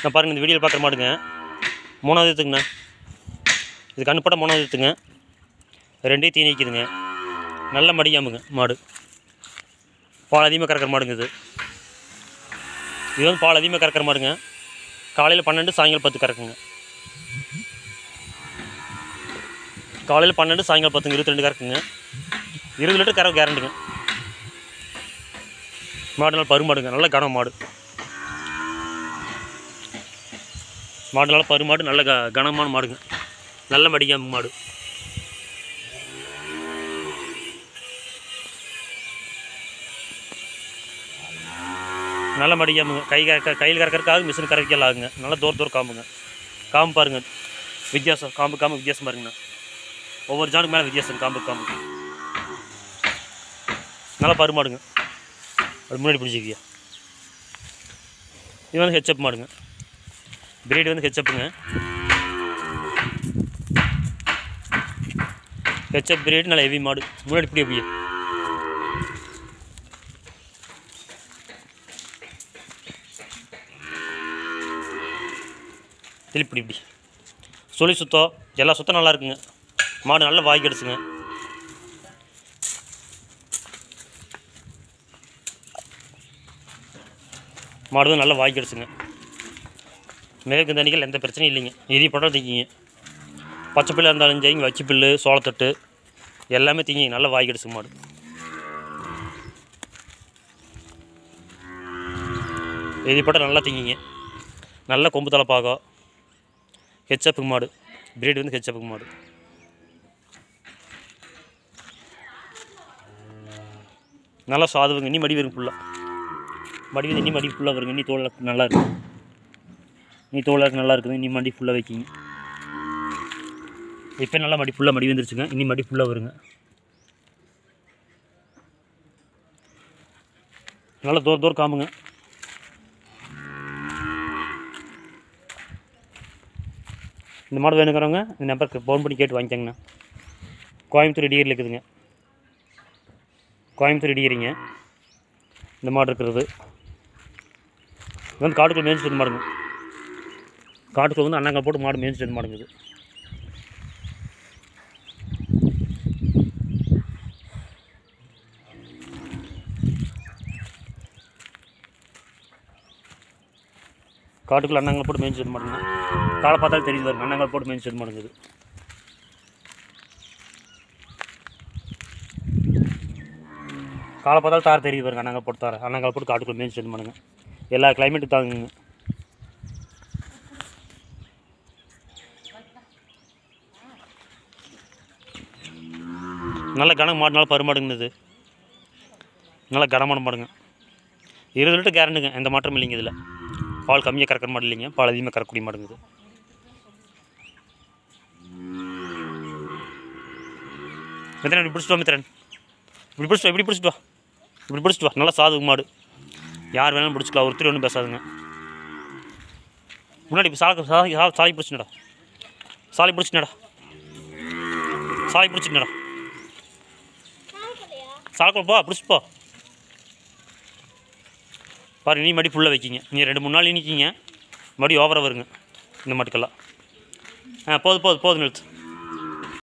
நான் பாருங்கள் இந்த வீடியோவில் பார்க்குற மாடுங்க மூணாவது எடுத்துங்கண்ணா இது கண்ணு போட்டால் மூணாவது எடுத்துங்க ரெண்டையும் தீனி வைக்குதுங்க நல்ல மடியாமுங்க மாடு பால் அதிகமாக கறக்கிற மாடுங்க இது இது வந்து பால் அதிகமாக கறக்கிற மாடுங்க காலையில் பன்னெண்டு சாயங்காலம் பத்து கறக்குங்க காலையில் பன்னெண்டு சாயங்காலம் பத்துங்க இருபத்தி ரெண்டு கறக்குங்க இருபது லிட்டர் கறவை கேரண்டுங்க மாடு நல்லா பருமாடுங்க நல்ல கனம் மாடு மாடு நல்லா பருமாடு நல்ல க கனமான மாடுங்க நல்ல மடிக்காம மாடு நல்ல மடிக்காமுங்க கை கறக்க கையில் கறக்கறதுக்காக மிஷின் கறக்கலாம் ஆகுங்க நல்லா தூர தூரம் காம்புங்க காம்பு பாருங்க வித்தியாசம் காம்பு காம்பு வித்தியாசம் பாருங்கண்ணா ஒவ்வொரு ஜானுக்கு மேலே வித்தியாசம் காம்பு காம்பு நல்லா பருமாடுங்க அது முன்னாடி பிடிச்சிக்கியா இது வந்து ஹெச்அப் மாடுங்க பிரீடு வந்து ஹெச்அப்புங்க ஹெச்அப் பிரீடு நல்ல ஹெவி மாடு முன்னாடி இப்படி அப்படியே திருப்பி இப்படி சுழி சுத்தம் எல்லா சுத்தம் நல்லா இருக்குங்க மாடு நல்லா வாய் கிடச்சுங்க மாடு வந்து நல்லா வாய் கிடச்சுங்க மேற்கு தண்ணிகள் எந்த பிரச்சனையும் இல்லைங்க எதி படம் திங்கிங்க பச்சை பிள்ளை இருந்தாலும் சரிங்க வச்சி பில்லு சோளத்தட்டு எல்லாமே திங்கிங்க நல்லா வாய் கிடச்சு மாடு எதி படம் நல்லா திங்கிங்க நல்ல கொம்பு தலை பாகம் ஹெச்அப்புக்கு மாடு பிரீடு வந்து ஹெச்அப்புக்கு மாடு நல்லா சாதுவுங்க இன்னி மடி வரும் ஃபுல்லாக மடி வந்து இன்னி மடி ஃபுல்லாக வருங்க இன்னி தோல் நல்லா இருக்கு நீ தோல் நல்லா இருக்குது இன்னி மடி ஃபுல்லாக வைக்கிங்க இப்போ நல்லா மடி ஃபுல்லாக மடி வந்துருச்சுங்க இன்னி மடி ஃபுல்லாக வருங்க நல்லா தூர தூரம் காமுங்க இந்த மாடு வேணுங்கிறவங்க இந்த நம்பருக்கு ஃபோன் பண்ணி கேட்டு வாங்கிக்கோங்கண்ணா கோயம்புத்தூர் டிகிரியில் இருக்குதுங்க கோயம்புத்தூர் டிகிரிங்க இந்த மாடு இருக்கிறது இது வந்து காட்டுக்குள்ள மேய்ச்சிட்டு வந்து மாடுங்க காட்டுக்குள்ள வந்து அண்ணாங்க போட்டு மாடு மேய்ச்சிட்டு வந்து மாடுங்க இது காட்டுக்குள்ள அண்ணாங்களை போட்டு மேய்ச்சிட்டு வந்து மாடுங்க காலை பார்த்தாலும் தெரியுது பாருங்க அண்ணாங்களை போட்டு மேய்ச்சிட்டு வந்து மாடுங்க இது காலை பார்த்தாலும் தார் தெரியுது பாருங்க அண்ணாங்க போட்டு தார அண்ணாங்க போட்டு காட்டுக்குள்ள மேய்ச்சிட்டு வந்து மாடுங்க எல்லா கிளைமேட்டுக்கு தாங்குங்க நல்ல கனம் மாடு நல்ல பருமாடுங்க இது நல்ல கனமான மாடுங்க இருபது லிட்டர் கேரண்டுங்க எந்த மாற்றமும் இல்லைங்க இதில் பால் கம்மியாக கறக்கிற மாடு இல்லைங்க பால் அதிகமாக கறக்கக்கூடிய மாடுங்க இது மித்திரன் இப்படி பிடிச்சிட்டு வா மித்திரன் இப்படி பிடிச்சிட்டு வா இப்படி பிடிச்சிட்டு வா இப்படி பிடிச்சிட்டு வா நல்லா சாது மாடு யார் வேணாலும் பிடிச்சிக்கலாம் ஒருத்தர் ஒன்றும் பேசாதுங்க முன்னாடி இப்போ சாலை சாலை சாலை சாலை பிடிச்சினடா சாலை பிடிச்சினடா சாலை பிடிச்சினடா சாலைக்குள்ள போ பிடிச்சிட்டு போ பாரு நீ மடி ஃபுல்லாக வைக்கிங்க நீ ரெண்டு மூணு நாள் நிற்கிங்க மடி ஓவராக வருங்க இந்த மாட்டுக்கெல்லாம் ஆ போதும் போதும் போதும் நிறுத்து